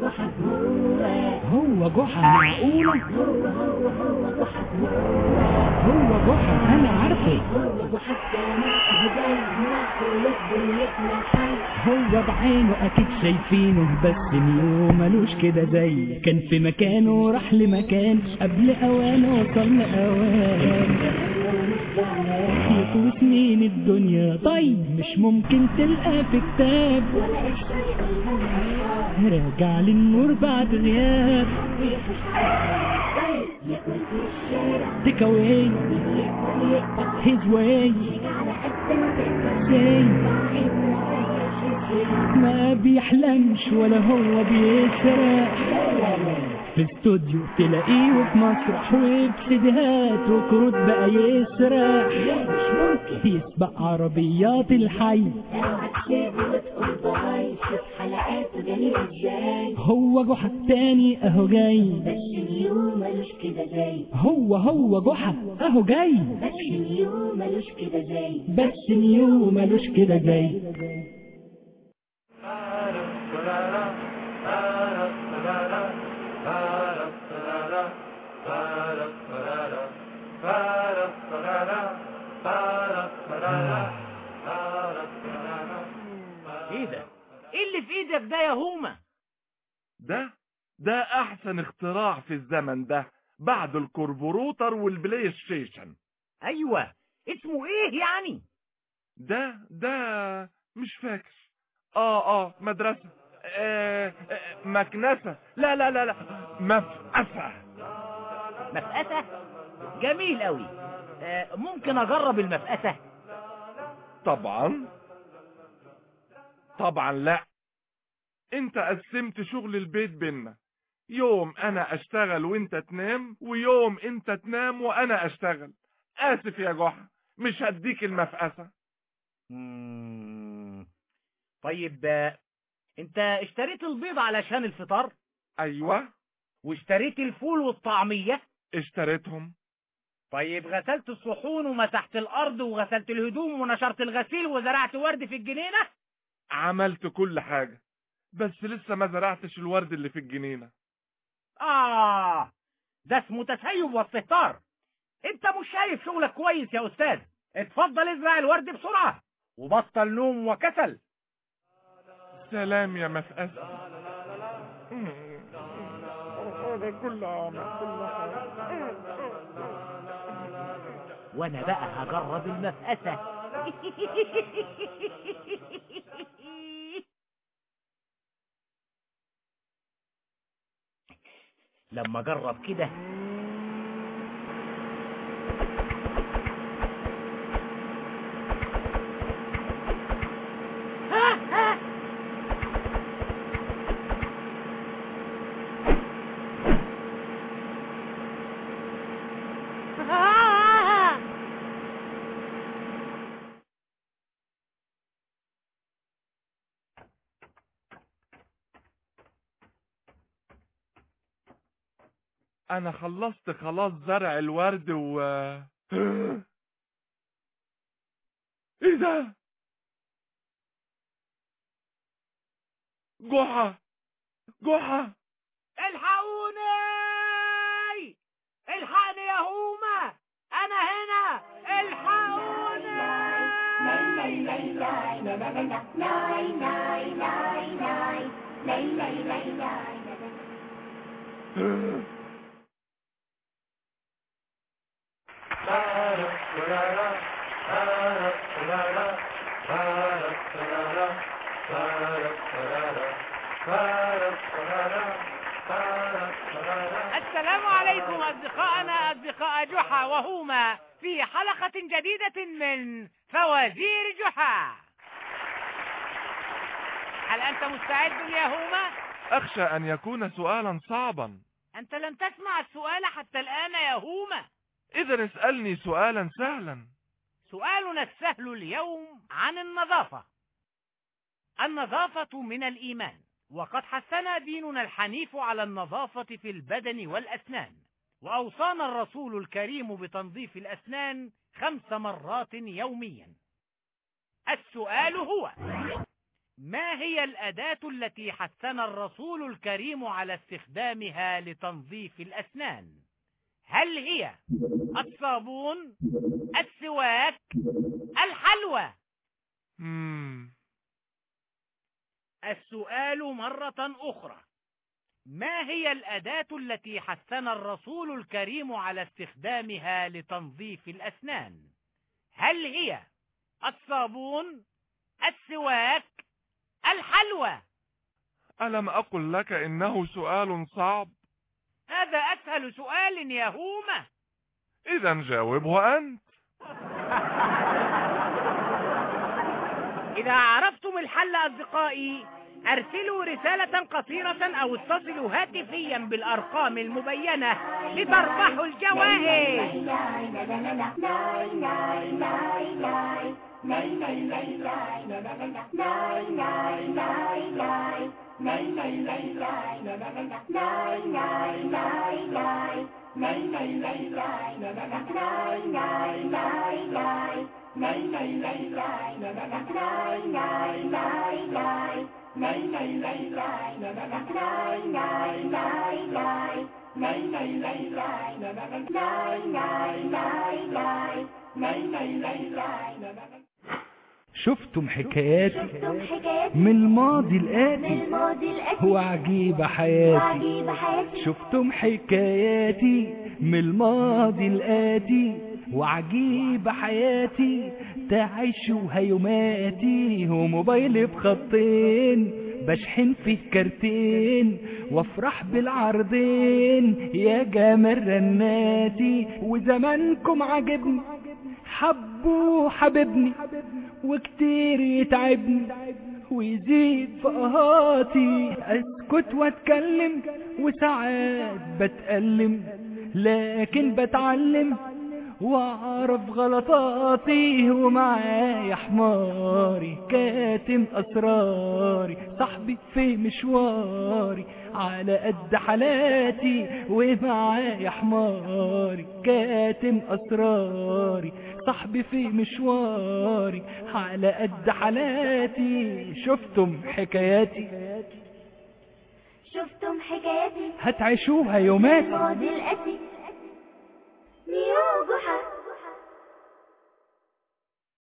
هو جحا معقولة هو جحا انا عارفه هو بعينه اكيد شايفينه بس نيو ملوش كده زي كان في مكانه راح لمكان قبل اوانه وصل لاوان يطوي سنين الدنيا طيب مش ممكن تلقى في كتاب راجع للنور بعد غياب Take away his way say ما بيحلمش ولا هو بيسرح في استوديو تلاقيه وفي مسرح وبسيديهات وكروت بقى يسرح يسبق عربيات الحي هو جحا التاني اهو جاي هو هو جحا اهو جاي بس نيو ملوش كده زي ايه ده ايه اللي في ايدك ده يا هوما ده ده احسن اختراع في الزمن ده بعد الكربروتر والبلاي ستيشن ايوه اسمه ايه يعني ده ده مش فاكر اه اه مدرسة آه آه مكنسة لا لا لا لا مفقسة مفقسة جميل قوي آه ممكن اجرب المفقسة طبعا طبعا لا انت قسمت شغل البيت بينا يوم انا اشتغل وانت تنام ويوم انت تنام وانا اشتغل اسف يا جحا مش هديك المفقسة مم. طيب آه، انت اشتريت البيض علشان الفطار ايوه واشتريت الفول والطعمية اشتريتهم طيب غسلت الصحون ومسحت الارض وغسلت الهدوم ونشرت الغسيل وزرعت ورد في الجنينة عملت كل حاجة بس لسه ما زرعتش الورد اللي في الجنينة اه ده اسمه تسيب واستهتار انت مش شايف شغلك كويس يا استاذ اتفضل ازرع الورد بسرعة وبطل نوم وكسل سلام يا مفقسة هذا كل عام كل وانا بقى هجرب المفقسة لما اجرب كده انا خلصت خلاص زرع الورد و ايه ده جحا جحا الحقوني الحقني يا هوما انا هنا السلام عليكم أصدقائنا أصدقاء جحا وهما في حلقة جديدة من فوازير جحا هل أنت مستعد يا هوما؟ اخشى ان يكون سؤالا صعبا أنت لم تسمع السؤال حتى الآن يا هوما اذا اسألني سؤالا سهلا سؤالنا السهل اليوم عن النظافة النظافة من الإيمان وقد حثنا ديننا الحنيف على النظافة في البدن والأسنان وأوصانا الرسول الكريم بتنظيف الأسنان خمس مرات يوميا السؤال هو ما هي الأداة التي حثنا الرسول الكريم على استخدامها لتنظيف الأسنان هل هي الصابون السواك الحلوى مم. السؤال مرة أخرى ما هي الأداة التي حثنا الرسول الكريم على استخدامها لتنظيف الأسنان هل هي الصابون السواك الحلوى ألم أقل لك إنه سؤال صعب هذا أسهل سؤال يا هومة إذا جاوبه أنت إذا عرفتم الحل أصدقائي أرسلوا رسالة قصيرة أو اتصلوا هاتفيا بالأرقام المبينة لتربحوا الجوائز شفتم حكاياتي شفتم حكاياتي من الماضي من الآتي الماضي الأتي هو عجيب حياتي وعجيب حياتي شفتم حكاياتي من الماضي الآتي وعجيب حياتي تعيشوا هيوماتي وموبايلي بخطين بشحن فيه كارتين وافرح بالعرضين يا جمال رناتي وزمانكم عجبني حبوا حبيبني وكتير يتعبني ويزيد في قهاتي اسكت واتكلم وساعات بتألم لكن بتعلم واعرف غلطاتي ومعايا حماري كاتم اسراري صاحبي في مشواري على قد حالاتي ومعايا حماري كاتم اسراري صاحبي في مشواري على قد حالاتي شفتم حكاياتي شفتم حكاياتي هتعيشوها من يوماتي الماضي الأتي نيو جحا